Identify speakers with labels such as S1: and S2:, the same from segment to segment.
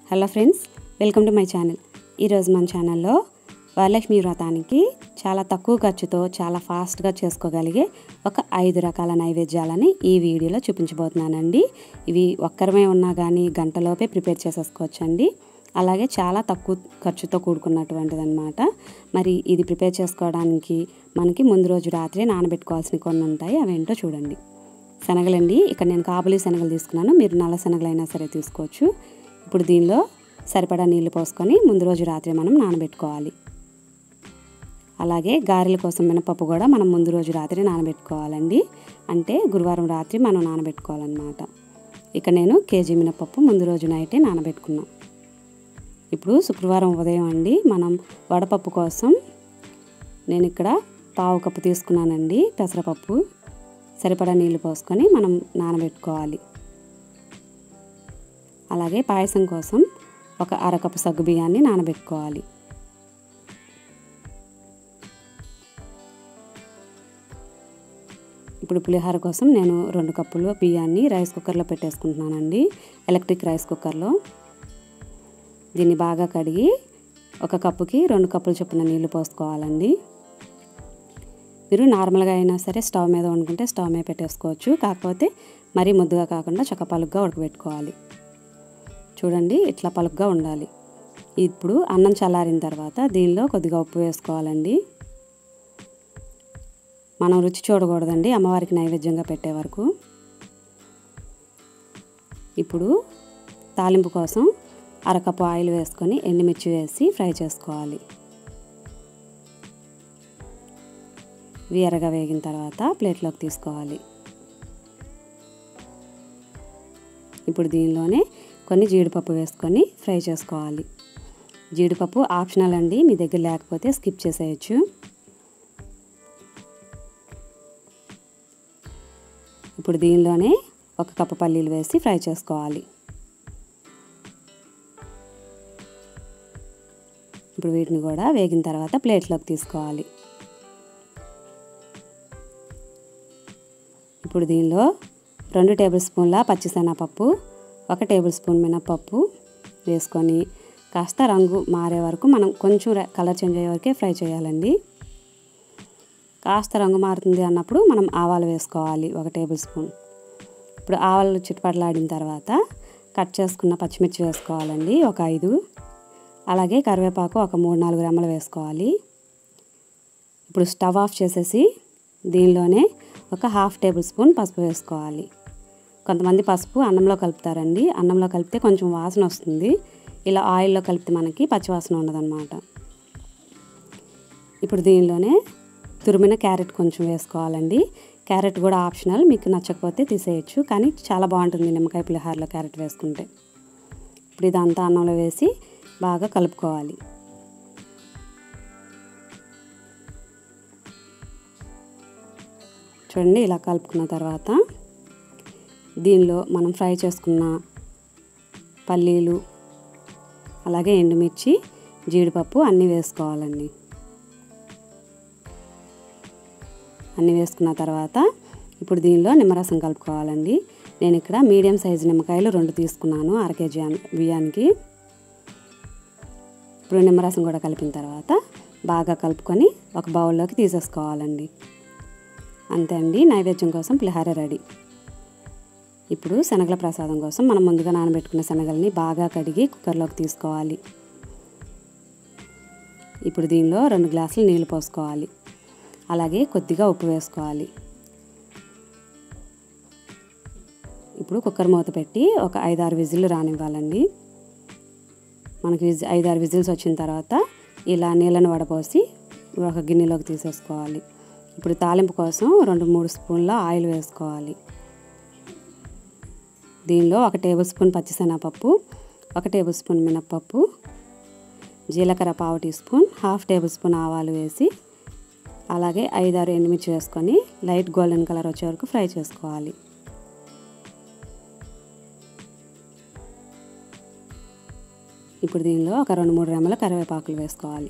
S1: hello friends welcome to my channel ఈరోజు మన ఛానల్లో వరలక్ష్మి వ్రతానికి చాలా తక్కువ ఖర్చుతో చాలా ఫాస్ట్గా చేసుకోగలిగే ఒక ఐదు రకాల నైవేద్యాలని ఈ వీడియోలో చూపించబోతున్నానండి ఇవి ఒక్కరమే ఉన్నా కానీ గంటలోపే ప్రిపేర్ చేసేసుకోవచ్చండి అలాగే చాలా తక్కువ ఖర్చుతో కూడుకున్నటువంటిది అనమాట మరి ఇది ప్రిపేర్ చేసుకోవడానికి మనకి ముందు రోజు రాత్రి నానబెట్టుకోవాల్సిన కొన్ని ఉంటాయి అవేంటో చూడండి శనగలండి ఇక్కడ నేను కాబులి శనగలు తీసుకున్నాను మీరు నల్ల శనగలైనా సరే తీసుకోవచ్చు ఇప్పుడు దీనిలో సరిపడా నీళ్లు పోసుకొని ముందు రోజు రాత్రి మనం నానబెట్టుకోవాలి అలాగే గారెల కోసం మినపప్పు కూడా మనం ముందు రోజు రాత్రి నానబెట్టుకోవాలండి అంటే గురువారం రాత్రి మనం నానబెట్టుకోవాలన్నమాట ఇక నేను కేజీ మినపప్పు ముందు రోజు నైటే నానబెట్టుకున్నా ఇప్పుడు శుక్రవారం ఉదయం అండి మనం వడపప్పు కోసం నేను ఇక్కడ పావు కప్పు తీసుకున్నానండి పెసరపప్పు సరిపడా నీళ్లు పోసుకొని మనం నానబెట్టుకోవాలి అలాగే పాయసం కోసం ఒక అరకప్పు సగ్గు బియ్యాన్ని నానబెట్టుకోవాలి ఇప్పుడు పులిహోర కోసం నేను రెండు కప్పులు బియ్యాన్ని రైస్ కుక్కర్లో పెట్టేసుకుంటున్నానండి ఎలక్ట్రిక్ రైస్ కుక్కర్లో దీన్ని బాగా కడిగి ఒక కప్పుకి రెండు కప్పులు చొప్పున నీళ్లు పోసుకోవాలండి మీరు నార్మల్గా అయినా సరే స్టవ్ మీద వండుకుంటే స్టవ్ మీద పెట్టేసుకోవచ్చు కాకపోతే మరీ ముద్దుగా కాకుండా చక్క పలుగ్గా ఉడకబెట్టుకోవాలి చూడండి ఇట్లా పలుగ్గా ఉండాలి ఇప్పుడు అన్నం చల్లారిన తర్వాత దీనిలో కొద్దిగా ఉప్పు వేసుకోవాలండి మనం రుచి చూడకూడదండి అమ్మవారికి నైవేద్యంగా పెట్టే వరకు ఇప్పుడు తాలింపు కోసం అరకప్పు ఆయిల్ వేసుకొని ఎండుమిర్చి వేసి ఫ్రై చేసుకోవాలి ఇవి ఎర్రగా వేగిన తర్వాత ప్లేట్లోకి తీసుకోవాలి ఇప్పుడు దీనిలోనే కొన్ని జీడిపప్పు వేసుకొని ఫ్రై చేసుకోవాలి జీడిపప్పు ఆప్షనల్ అండి మీ దగ్గర లేకపోతే స్కిప్ చేసేయచ్చు ఇప్పుడు దీనిలోనే ఒక కప్పు పల్లీలు వేసి ఫ్రై చేసుకోవాలి ఇప్పుడు వీటిని కూడా వేగిన తర్వాత ప్లేట్లోకి తీసుకోవాలి ఇప్పుడు దీనిలో రెండు టేబుల్ స్పూన్ల పచ్చిశనగపప్పు ఒక టేబుల్ స్పూన్ మినపప్పు వేసుకొని కాస్త రంగు మారే వరకు మనం కొంచెం కలర్ చేంజ్ అయ్యే వరకే ఫ్రై చేయాలండి కాస్త రంగు మారుతుంది అన్నప్పుడు మనం ఆవాలు వేసుకోవాలి ఒక టేబుల్ స్పూన్ ఇప్పుడు ఆవాలు చిట్టుపట్లాడిన తర్వాత కట్ చేసుకున్న పచ్చిమిర్చి వేసుకోవాలండి ఒక ఐదు అలాగే కరివేపాకు ఒక మూడు నాలుగు రెమ్మలు వేసుకోవాలి ఇప్పుడు స్టవ్ ఆఫ్ చేసేసి దీనిలోనే ఒక హాఫ్ టేబుల్ స్పూన్ పసుపు వేసుకోవాలి కొంతమంది పసుపు అన్నంలో కలుపుతారండి అన్నంలో కలిపితే కొంచెం వాసన వస్తుంది ఇలా ఆయిల్లో కలిపితే మనకి పచ్చివాసన ఉండదన్నమాట ఇప్పుడు దీనిలోనే తురిమిన క్యారెట్ కొంచెం వేసుకోవాలండి క్యారెట్ కూడా ఆప్షనల్ మీకు నచ్చకపోతే తీసేయచ్చు కానీ చాలా బాగుంటుంది నిమ్మకాయ పులిహారలో క్యారెట్ వేసుకుంటే ఇప్పుడు ఇదంతా అన్నంలో వేసి బాగా కలుపుకోవాలి చూడండి ఇలా కలుపుకున్న తర్వాత దీనిలో మనం ఫ్రై చేసుకున్న పల్లీలు అలాగే ఎండుమిర్చి జీడిపప్పు అన్నీ వేసుకోవాలండి అన్నీ వేసుకున్న తర్వాత ఇప్పుడు దీనిలో నిమ్మరసం కలుపుకోవాలండి నేను ఇక్కడ మీడియం సైజు నిమ్మకాయలు రెండు తీసుకున్నాను అర కేజీ బియ్యానికి ఇప్పుడు నిమ్మరసం కూడా కలిపిన తర్వాత బాగా కలుపుకొని ఒక బౌల్లోకి తీసేసుకోవాలండి అంతే అండి నైవేద్యం కోసం పులిహార రెడీ ఇప్పుడు శనగల ప్రసాదం కోసం మనం ముందుగా నానబెట్టుకున్న శనగల్ని బాగా కడిగి కుక్కర్లోకి తీసుకోవాలి ఇప్పుడు దీనిలో రెండు గ్లాసులు నీళ్లు పోసుకోవాలి అలాగే కొద్దిగా ఉప్పు వేసుకోవాలి ఇప్పుడు కుక్కర్ మూత పెట్టి ఒక ఐదారు విజిల్లు రానివ్వాలండి మనకి విజి ఐదారు విజిల్స్ వచ్చిన తర్వాత ఇలా నీళ్ళను వడపోసి ఒక గిన్నెలోకి తీసేసుకోవాలి ఇప్పుడు తాలింపు కోసం రెండు మూడు స్పూన్ల ఆయిల్ వేసుకోవాలి దీనిలో ఒక టేబుల్ స్పూన్ పచ్చిశనగపప్పు ఒక టేబుల్ స్పూన్ మినప్పప్పు జీలకర్ర పావు teaspoon half tablespoon ఆవాలు వేసి అలాగే ఐదారు ఎండుమిర్చి వేసుకొని లైట్ గోల్డెన్ కలర్ వచ్చే వరకు ఫ్రై చేసుకోవాలి ఇప్పుడు దీనిలో ఒక రెండు మూడు రెమ్మల కరివేపాకులు వేసుకోవాలి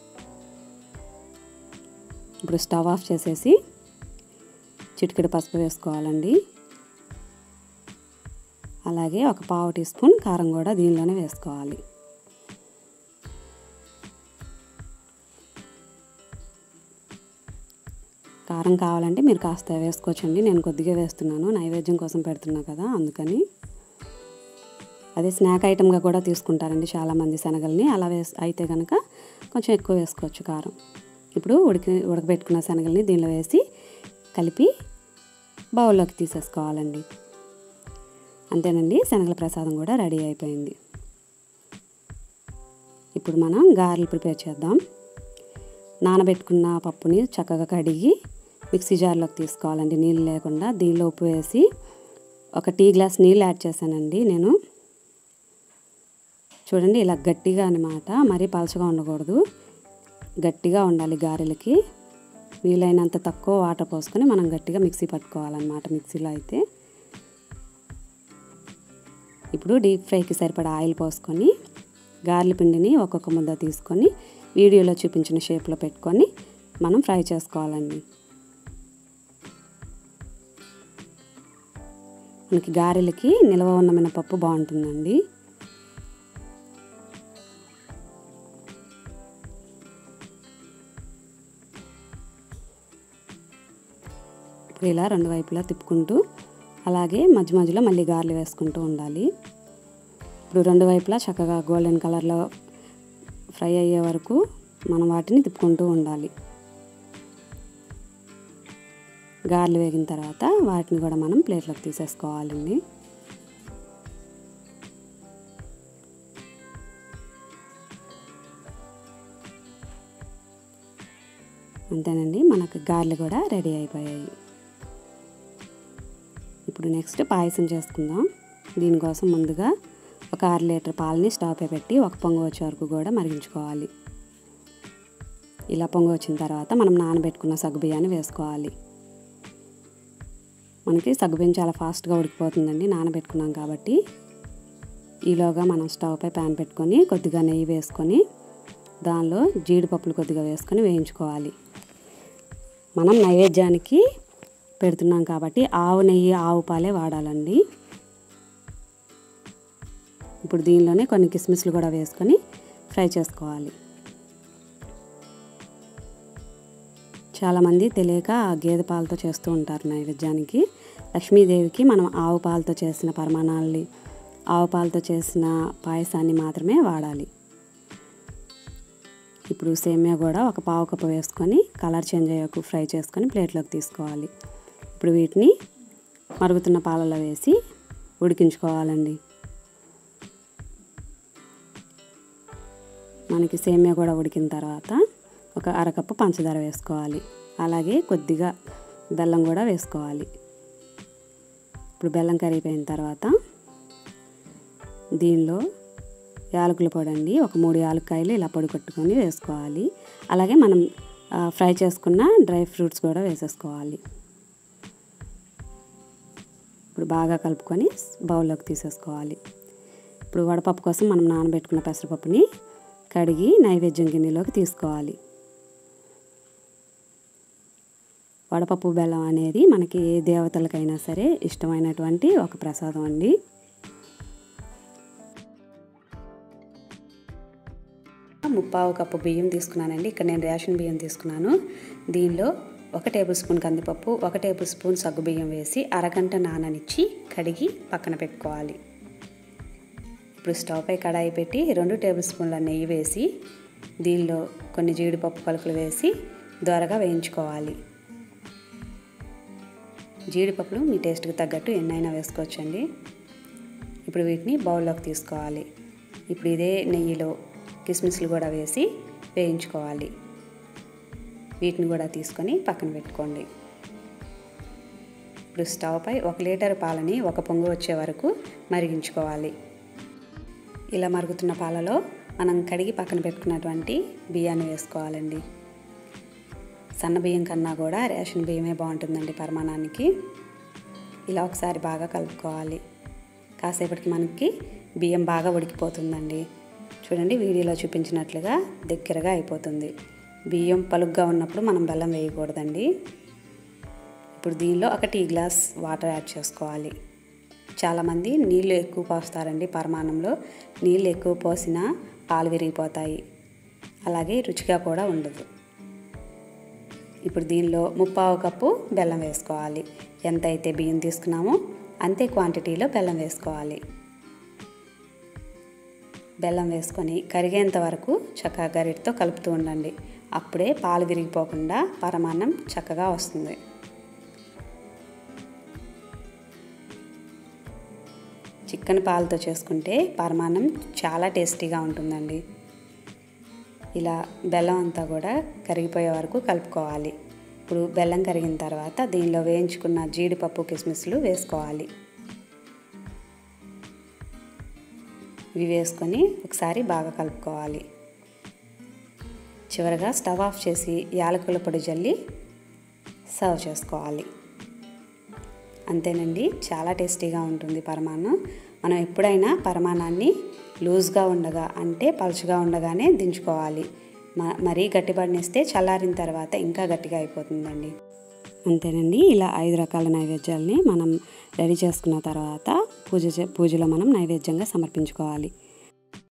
S1: ఇప్పుడు స్టవ్ ఆఫ్ చేసేసి చిటికెడు పసుపు వేసుకోవాలండి అలాగే ఒక పావు టీ స్పూన్ కారం కూడా దీనిలోనే వేసుకోవాలి కారం కావాలంటే మీరు కాస్త వేసుకోవచ్చండి నేను కొద్దిగా వేస్తున్నాను నైవేద్యం కోసం పెడుతున్నా కదా అందుకని అదే స్నాక్ ఐటమ్గా కూడా తీసుకుంటారండి చాలామంది శనగల్ని అలా వేస్ అయితే కనుక కొంచెం ఎక్కువ వేసుకోవచ్చు కారం ఇప్పుడు ఉడికి ఉడకబెట్టుకున్న శనగల్ని దీనిలో వేసి కలిపి బౌల్లోకి తీసేసుకోవాలండి అంతేనండి శనగల ప్రసాదం కూడా రెడీ అయిపోయింది ఇప్పుడు మనం గారెలు ప్రిపేర్ చేద్దాం నానబెట్టుకున్న పప్పుని చక్కగా కడిగి మిక్సీ జార్లోకి తీసుకోవాలండి నీళ్ళు లేకుండా దీనిలో ఉప్పు వేసి ఒక టీ గ్లాస్ నీళ్ళు యాడ్ చేశానండి నేను చూడండి ఇలా గట్టిగా అనమాట మరీ పలచగా ఉండకూడదు గట్టిగా ఉండాలి గారెలకి వీలైనంత తక్కువ వాటర్ పోసుకొని మనం గట్టిగా మిక్సీ పట్టుకోవాలన్నమాట మిక్సీలో అయితే ఇప్పుడు డీప్ ఫ్రైకి సరిపడా ఆయిల్ పోసుకొని గారెల పిండిని ఒక్కొక్క ముద్ద తీసుకొని వీడియోలో చూపించిన షేప్లో పెట్టుకొని మనం ఫ్రై చేసుకోవాలండి మనకి గారెలకి నిల్వ ఉన్న మినపప్పు బాగుంటుందండి ఇప్పుడు ఇలా రెండు వైపులా తిప్పుకుంటూ అలాగే మధ్య మధ్యలో మళ్ళీ గారెలు వేసుకుంటూ ఉండాలి ఇప్పుడు రెండు వైపులా చక్కగా గోల్డెన్ కలర్లో ఫ్రై అయ్యే వరకు మనం వాటిని తిప్పుకుంటూ ఉండాలి గారెలు వేగిన తర్వాత వాటిని కూడా మనం ప్లేట్లోకి తీసేసుకోవాలండి అంతేనండి మనకు గారెలు కూడా రెడీ అయిపోయాయి ఇప్పుడు నెక్స్ట్ పాయసం చేసుకుందాం దీనికోసం ముందుగా ఒక అర లీటర్ పాలని స్టవ్ పై పెట్టి ఒక పొంగు వచ్చే వరకు కూడా మరిగించుకోవాలి ఇలా పొంగు వచ్చిన తర్వాత మనం నానబెట్టుకున్న సగ్గుబియ్యాన్ని వేసుకోవాలి మనకి సగ్గుబియ్యం చాలా ఫాస్ట్గా ఉడికిపోతుందండి నానబెట్టుకున్నాం కాబట్టి ఈలోగా మనం స్టవ్ పై ప్యాన్ పెట్టుకొని కొద్దిగా నెయ్యి వేసుకొని దానిలో జీడిపప్పులు కొద్దిగా వేసుకొని వేయించుకోవాలి మనం నైవేద్యానికి పెడుతున్నాం కాబట్టి ఆవు నెయ్యి ఆవు పాలే వాడాలండి ఇప్పుడు దీనిలోనే కొన్ని కిస్మిస్లు కూడా వేసుకొని ఫ్రై చేసుకోవాలి చాలామంది తెలియక గేదె పాలతో చేస్తూ ఉంటారు నైవేద్యానికి లక్ష్మీదేవికి మనం ఆవు పాలతో చేసిన పరమాణాలని ఆవు పాలతో చేసిన పాయసాన్ని మాత్రమే వాడాలి ఇప్పుడు సేమియా కూడా ఒక పావు కప్పు వేసుకొని కలర్ చేంజ్ అయ్యాక ఫ్రై చేసుకొని ప్లేట్లోకి తీసుకోవాలి ఇప్పుడు వీటిని మరుగుతున్న పాలలో వేసి ఉడికించుకోవాలండి మనకి సేమియా కూడా ఉడికిన తర్వాత ఒక అరకప్పు పంచదార వేసుకోవాలి అలాగే కొద్దిగా బెల్లం కూడా వేసుకోవాలి ఇప్పుడు బెల్లం కరిగిపోయిన తర్వాత దీనిలో యాలకుల పొడి అండి ఒక మూడు యాలక్కాయలు ఇలా పొడి కొట్టుకొని వేసుకోవాలి అలాగే మనం ఫ్రై చేసుకున్న డ్రై ఫ్రూట్స్ కూడా వేసేసుకోవాలి ఇప్పుడు బాగా కలుపుకొని బౌల్లోకి తీసేసుకోవాలి ఇప్పుడు వడపప్పు కోసం మనం నానబెట్టుకున్న పెసరపప్పుని కడిగి నైవేద్యం గిన్నెలోకి తీసుకోవాలి వడపప్పు బెల్లం అనేది మనకి ఏ దేవతలకైనా సరే ఇష్టమైనటువంటి ఒక ప్రసాదం అండి ముప్పావు కప్పు బియ్యం తీసుకున్నానండి ఇక్కడ నేను రేషన్ బియ్యం తీసుకున్నాను దీనిలో ఒక టేబుల్ స్పూన్ కందిపప్పు ఒక టేబుల్ స్పూన్ సగ్గు బియ్యం వేసి అరగంట నాననిచ్చి కడిగి పక్కన పెట్టుకోవాలి ఇప్పుడు స్టవ్ పై కడాయి పెట్టి రెండు టేబుల్ స్పూన్ల నెయ్యి వేసి దీనిలో కొన్ని జీడిపప్పు పలుకులు వేసి దోరగా వేయించుకోవాలి జీడిపప్పులు మీ టేస్ట్కి తగ్గట్టు ఎన్నైనా వేసుకోవచ్చండి ఇప్పుడు వీటిని బౌల్లోకి తీసుకోవాలి ఇప్పుడు ఇదే నెయ్యిలో కిస్మిస్లు కూడా వేసి వేయించుకోవాలి వీటిని కూడా తీసుకొని పక్కన పెట్టుకోండి ఇప్పుడు స్టవ్ పై ఒక లీటర్ పాలని ఒక పొంగు వచ్చే వరకు మరిగించుకోవాలి ఇలా మరుగుతున్న పాలలో మనం కడిగి పక్కన పెట్టుకున్నటువంటి బియ్యాన్ని వేసుకోవాలండి సన్న బియ్యం కన్నా కూడా రేషన్ బియ్యమే బాగుంటుందండి పరిమాణానికి ఇలా ఒకసారి బాగా కలుపుకోవాలి కాసేపటికి మనకి బియ్యం బాగా ఉడికిపోతుందండి చూడండి వీడియోలో చూపించినట్లుగా దగ్గరగా అయిపోతుంది బియ్యం పలుగ్గా ఉన్నప్పుడు మనం బెల్లం వేయకూడదండి ఇప్పుడు దీనిలో ఒక టీ గ్లాస్ వాటర్ యాడ్ చేసుకోవాలి చాలామంది నీళ్ళు ఎక్కువ పోస్తారండి పరమాన్నంలో నీళ్ళు ఎక్కువ పోసినా పాలు విరిగిపోతాయి అలాగే రుచిగా కూడా ఉండదు ఇప్పుడు దీనిలో ముప్పావు కప్పు బెల్లం వేసుకోవాలి ఎంత అయితే బియ్యం తీసుకున్నామో అంతే క్వాంటిటీలో బెల్లం వేసుకోవాలి బెల్లం వేసుకొని కరిగేంత వరకు చక్కగా గరిటతో కలుపుతూ ఉండండి అప్పుడే పాలు విరిగిపోకుండా పరమాన్నం చక్కగా వస్తుంది చిక్కని పాలతో చేసుకుంటే పరమాన్నం చాలా టేస్టీగా ఉంటుందండి ఇలా బెల్లం అంతా కూడా కరిగిపోయే వరకు కలుపుకోవాలి ఇప్పుడు బెల్లం కరిగిన తర్వాత దీనిలో వేయించుకున్న జీడిపప్పు కిస్మిస్లు వేసుకోవాలి ఇవి వేసుకొని ఒకసారి బాగా కలుపుకోవాలి చివరగా స్టవ్ ఆఫ్ చేసి యాలకుల పొడి జల్లి సర్వ్ చేసుకోవాలి అంతేనండి చాలా టేస్టీగా ఉంటుంది పరమాన్నం మనం ఎప్పుడైనా పరమాన్నాన్ని లూజ్గా ఉండగా అంటే పలుచగా ఉండగానే దించుకోవాలి మరీ గట్టిపడినిస్తే చల్లారిన తర్వాత ఇంకా గట్టిగా అయిపోతుందండి అంతేనండి ఇలా ఐదు రకాల నైవేద్యాలని మనం రెడీ చేసుకున్న తర్వాత పూజ పూజలో మనం నైవేద్యంగా సమర్పించుకోవాలి